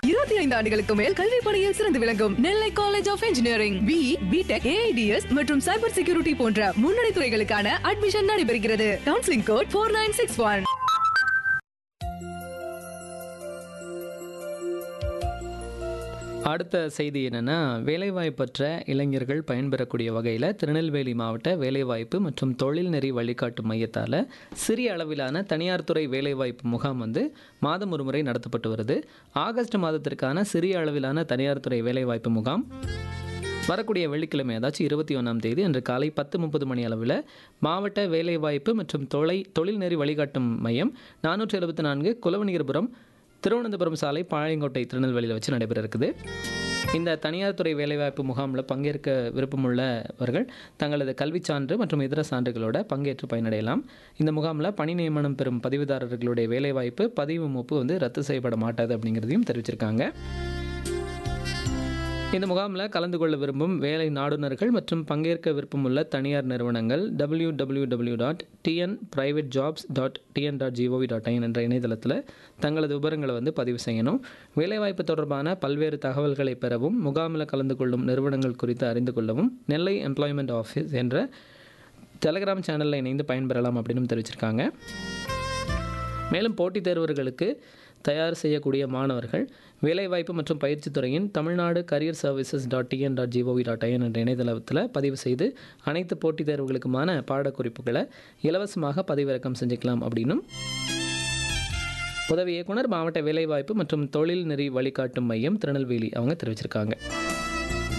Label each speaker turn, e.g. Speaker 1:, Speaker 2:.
Speaker 1: இருபத்தி ஐந்து ஆண்டுகளுக்கு மேல் கல்வி பணியில் சிறந்து விளங்கும் Nellai college of engineering B BTech AIDS மற்றும் சைபர் செக்யூரிட்டி போன்ற முன்னணி துறைகளுக்கான அட்மிஷன் நடைபெறுகிறது counselling code four nine six one
Speaker 2: அடுத்த செய்தி என்னென்னா வேலைவாய்ப்பற்ற இளைஞர்கள் பயன்பெறக்கூடிய வகையில் திருநெல்வேலி மாவட்ட வேலைவாய்ப்பு மற்றும் தொழில்நெறி வழிகாட்டு மையத்தால் சிறிய அளவிலான தனியார் துறை வேலைவாய்ப்பு முகாம் வந்து மாதம் ஒரு முறை நடத்தப்பட்டு வருது ஆகஸ்ட் மாதத்திற்கான சிறிய அளவிலான தனியார் துறை வேலைவாய்ப்பு முகாம் வரக்கூடிய வெள்ளிக்கிழமை அதாச்சும் இருபத்தி ஒன்றாம் தேதி அன்று காலை பத்து முப்பது மணி அளவில் மாவட்ட வேலைவாய்ப்பு மற்றும் தொலை தொழில்நெறி வழிகாட்டும் மையம் நானூற்றி எழுபத்தி நான்கு குலவணிகர்புரம் திருவனந்தபுரம் சாலை பாளையங்கோட்டை திருநெல்வேலியில் வச்சு நடைபெற இருக்குது இந்த தனியார் துறை வேலைவாய்ப்பு முகாமில் பங்கேற்க விருப்பமுள்ளவர்கள் தங்களது கல்விச் சான்று மற்றும் இதர சான்றுகளோட பங்கேற்று பயனடையலாம் இந்த முகாமில் பணி நியமனம் பெறும் பதிவுதாரர்களுடைய வேலைவாய்ப்பு பதிவு மூப்பு வந்து ரத்து செய்யப்பட மாட்டாது அப்படிங்கிறதையும் தெரிவிச்சிருக்காங்க இந்த முகாமில் கலந்து கொள்ள விரும்பும் வேலை நாடுனர்கள் மற்றும் பங்கேற்க விருப்பமுள்ள தனியார் நிறுவனங்கள் W W W dot TN private jobs dot TN dot gov dot in என்ற இணையதளத்தில் தங்களது விவரங்களை வந்து பதிவு செய்யணும் வேலைவாய்ப்பு தொடர்பான பல்வேறு தகவல்களை பெறவும் முகாமில் கலந்து கொள்ளும் நிறுவனங்கள் குறித்து அறிந்து கொள்ளவும் நெல்லை எம்ப்ளாய்மெண்ட் ஆஃபீஸ் என்ற டெலகிராம் சேனலில் இணைந்து பயன்பெறலாம் அப்படின்னு தெரிவிச்சிருக்காங்க மேலும் போட்டித் தேர்வர்களுக்கு தயார் செய்யக்கூடிய மாணவர்கள் வேலைவாய்ப்பு மற்றும் பயிற்சித் துறையின் Tamil Nadu career services dot TN dot gov dot IN என்ற இணையதளத்தில் பதிவு செய்து அனைத்து போட்டித் தேர்வுகளுக்குமான பாடக்குறிப்புகளை இலவசமாக பதிவிறக்கம் செஞ்சுக்கலாம் அப்படின்னும் உதவி இயக்குனர் மாவட்ட வேலைவாய்ப்பு மற்றும் தொழில் நெறி வழிகாட்டும் மையம் திருநெல்வேலி அவங்க தெரிவிச்சிருக்காங்க